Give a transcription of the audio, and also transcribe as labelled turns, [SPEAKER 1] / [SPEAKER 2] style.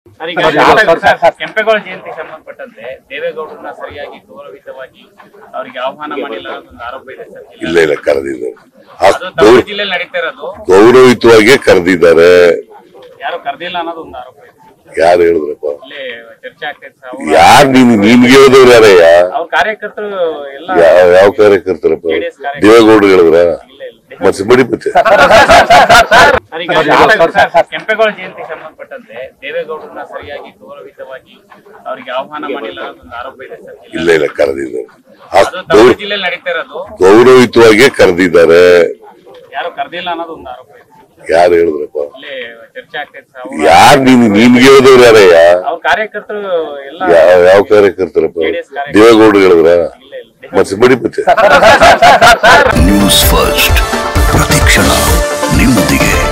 [SPEAKER 1] Sir, ಈಗ sir, Kempegowda ಜಯಂತಿ ಸಂಬಂಧಪಟ್ಟಂತೆ ದೇವೇಗೌಡರನ್ನ ಸರಿಯಾಗಿ ಗೌರವಿತವಾಗಿ ಅವರಿಗೆ ಆಹ್ವಾನ ಮಾಡಿಲ್ಲ ಅನ್ನೋದೊಂದು ಆರೋಪ ಇದೆ ಸರ್
[SPEAKER 2] ಇಲ್ಲ ಇಲ್ಲ ಕರೆದಿದ್ದಾರೆ
[SPEAKER 1] ಅದು ತವರು ಜಿಲ್ಲೆಯಲ್ಲಿ ನಡೀತಾ ಇರೋದು
[SPEAKER 2] ಗೌರವಿತವಾಗಿ ಕರೆದಿದ್ದಾರೆ
[SPEAKER 1] ಯಾರು ಕರೆದಿಲ್ಲ ಅನ್ನೋದು ಒಂದು ಆರೋಪ ಇದೆ
[SPEAKER 2] ಯಾರು ಹೇಳಿದ್ರಪ್ಪ
[SPEAKER 1] ಇಲ್ಲಿ ಚರ್ಚೆ ಆಗ್ತೈತೆ ಸರ್ ಅವ್ರ-
[SPEAKER 2] ಯಾರ್ ನೀನ್ ನಿನ್ಗೆ ಹೇಳಿದವ್ರು ಯಾರಯ್ಯ
[SPEAKER 1] ಅವ್ರ ಕಾರ್ಯಕರ್ತರು ಎಲ್ಲ
[SPEAKER 2] ಯಾವ ಯಾವ ಕಾರ್ಯಕರ್ತರಪ್ಪ
[SPEAKER 1] JDS ಕಾರ್ಯಕರ್ತರು.
[SPEAKER 2] ದೇವೇಗೌಡರು ಹೇಳಿದ್ರ
[SPEAKER 1] ಇಲ್ಲ ಇಲ್ಲ
[SPEAKER 2] ಮತ್ತೆ ಬಿಡಿ ಮತ್ತೆ
[SPEAKER 1] ಸರ್, ಈಗ ಸರ್, ಕೆಂಪೇಗೌಡ ಜಯಂತಿ ಸಂಬಂಧಪಟ್ಟಂತೆ ದೇವೇಗೌಡರನ್ನ ಸರಿಯಾಗಿ ಗೌರವಿತವಾಗಿ ಅವರಿಗೆ ಆಹ್ವಾನ ಮಾಡಿಲ್ಲ ಅನ್ನೋದೊಂದು ಆರೋಪ ಇದೆ ಸರ್
[SPEAKER 2] ಇಲ್ಲ ಇಲ್ಲ ಕರೆದಿದ್ದಾರೆ
[SPEAKER 1] ಅದು ತವರು ಜಿಲ್ಲೆಯಲ್ಲಿ ನಡೀತಾ ಇರೋದು
[SPEAKER 2] ಗೌರವಿತವಾಗಿ ಕರೆದಿದ್ದಾರೆ
[SPEAKER 1] ಯಾರು ಕರೆದಿಲ್ಲ ಅನ್ನೋದು ಒಂದು ಆರೋಪ ಇದೆ
[SPEAKER 2] ಯಾರು ಹೇಳಿದ್ರಪ್ಪ
[SPEAKER 1] ಇಲ್ಲಿ ಚರ್ಚೆ ಆಗ್ತೈತೆ ಸರ್ ಅವ್ರ-
[SPEAKER 2] ಯಾರ್ ನೀನ್ ನಿನ್ಗೆ ಹೇಳಿದವ್ರು ಯಾರಯ್ಯ
[SPEAKER 1] ಅವ್ರ ಕಾರ್ಯಕರ್ತರು ಎಲ್ಲ
[SPEAKER 2] ಯಾವ ಯಾವ ಕಾರ್ಯಕರ್ತರಪ್ಪ
[SPEAKER 1] JDS ಕಾರ್ಯಕರ್ತರು.
[SPEAKER 2] ದೇವೇಗೌಡರು ಹೇಳಿದ್ರ
[SPEAKER 1] ಇಲ್ಲ ಇಲ್ಲ
[SPEAKER 2] ಮತ್ತೆ ಬಿಡಿ ಮತ್ತೆ
[SPEAKER 3] ನ್ಯೂಸ್ ಫಸ್ಟ್ ಪ್ರತಿಕ್ಷಣ ನಿಮ್ಮೊಂದಿಗೆ